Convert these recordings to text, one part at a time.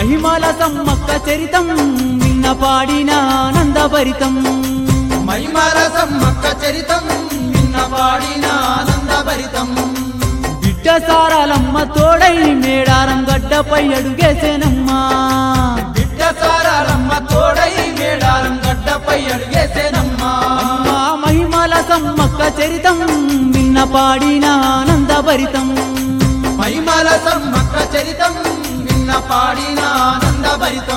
మహిమల సమ్మక్క చరితం విన్న పాడిన ఆనందభరితం మహిమల సమ్మక్క చరితం విన్న పాడిన ఆనందభరితం బిడ్డ సారాలమ్మ తోడై మేడారం గడ్డపై అడుగేసేనమ్మా బిడ్డ సారాలమ్మ తోడై మేడారం గడ్డపై అడుగేసేనమ్మా అమ్మా మహిమల సమ్మక్క చరితం విన్న పాడిన ఆనందభరితం మహిమల సమ్మక్క చరితం విన్న పాడిన ఆనందభరితం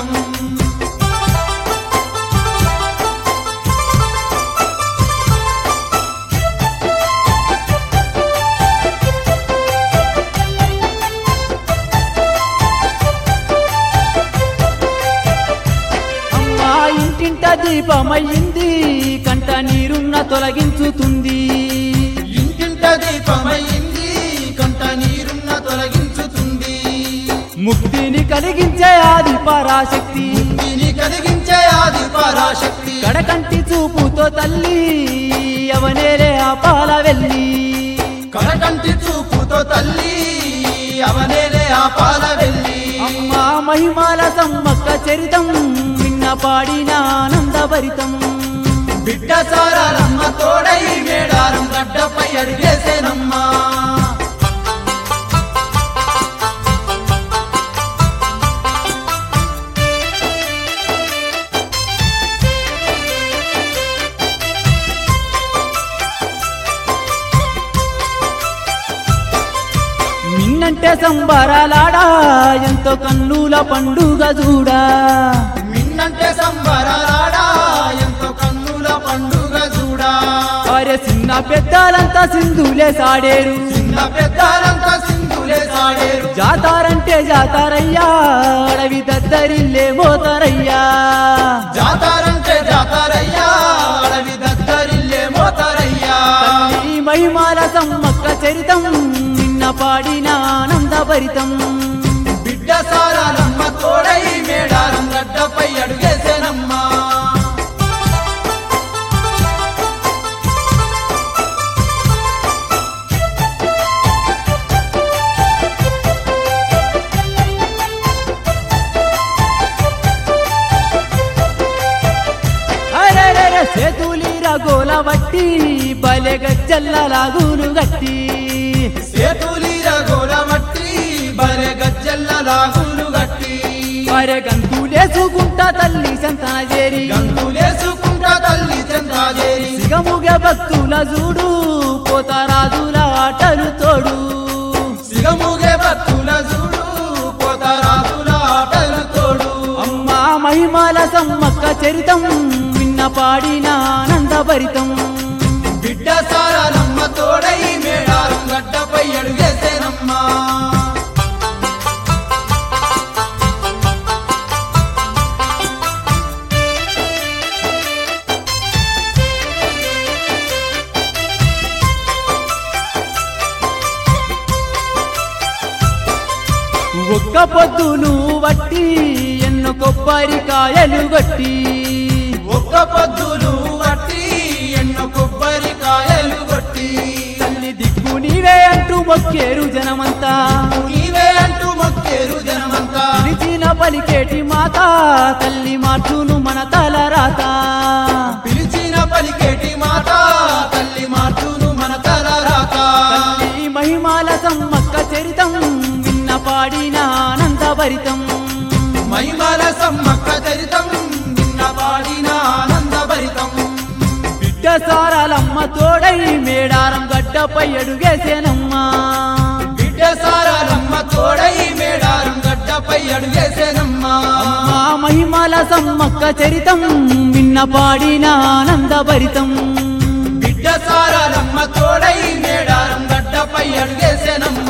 అమ్మా ఇంటింట దీపమయ్యింది కంట నీరున్న తొలగించుతుంది ఇంటింట దీపమైంది కంట నీరున్న తొలగించుతుంది ముక్తిని కలిగించే ఆది పరాశక్తి దీని కలిగించే ఆది పరాశక్తి కడకంటి చూపుతో తల్లి అవనేలే ఆ పాల వెళ్ళి కడకంటి చూపుతో తల్లి అవనేలే ఆ పాల వెళ్ళి అమ్మా మహిమాల సమ్మక్క చరితం విన్న పాడిన ఆనందభరితం బిడ్డ సారాలమ్మ తోడై మేడారం గడ్డపై అడిగేసేనమ్మా నిన్నంటే సంబరాలాడా ఎంతో కన్నుల పండుగ చూడా మిన్నంటే సంబరాలాడా ఎంతో కన్నుల పండుగ చూడా అరే చిన్న పెద్దలంతా సింధులే సాడేరు చిన్న పెద్దలంతా సింధులే సాడేరు జాతారంటే జాతారయ్యా అడవి దద్దరిల్లే మోతారయ్యా జాతారంటే జాతారయ్యా అడవి దద్దరిల్లే మోతారయ్యా తల్లి మహిమాల సమ్మక్క చరితం నిన్న పాడిన ఆనందభరితం బిడ్డ సారాలమ్మ తోడై మేడారం గడ్డపై అడుగేసేనమ్మా అరెరెరె సేతులీర గోల వట్టి బలె గజ్జల్ల లాగులు గట్టి సేతులీర గోలమట్టి బరె గజ్జల్ల లాగులు గట్టి అరె గంతులేసుకుంటా తల్లి సంతన చేరి గంతులేసుకుంటా తల్లి చంద్రాజేరి సిగముగ భక్తుల చూడు పోతరాజుల ఆటలు తోడు సిగముగే భక్తుల చూడు పోతరాజుల ఆటలు తోడు అమ్మా మహిమాల సమ్మక్క చరితం విన్న పాడిన ఆనందభరితం బిడ్డ సారాలమ్మ తోడై మేడారం గడ్డపై అడుగేసేనమ్మా ఒక్క పొద్దులు వట్టి ఎన్నో కొబ్బరికాయలు గట్టి ఒక్క పొద్దులు వట్టి ఎన్నో కొబ్బరికాయలు కొట్టి తల్లి దిక్కు నీవే అంటూ మొక్కేరు జనమంతా నీవే అంటూ మొక్కేరు జనమంతా పిలిచిన పలికేటి మాత తల్లి మార్చును మన తల రాత పిలిచిన పలికేటి మాట తల్లి మార్చును మన తల రాత తల్లి మహిమాల సమ్మక్క చరితం విన్న పాడిన ఆనందభరితం మహిమల సమ్మక్క చరితం నిన్న పాడిన ఆనందభరితం బిడ్డ సారాలమ్మ తోడై మేడారం గడ్డపై అడుగేసేనమ్మా బిడ్డ సారాలమ్మ తోడై మేడారం గడ్డపై అడుగేసేనమ్మా మా మహిమాల సమ్మక్క చరితం విన్న పాడిన ఆనందభరితం బిడ్డ సారాలమ్మ తోడై మేడారం గడ్డపై అడుగేసేనమ్మా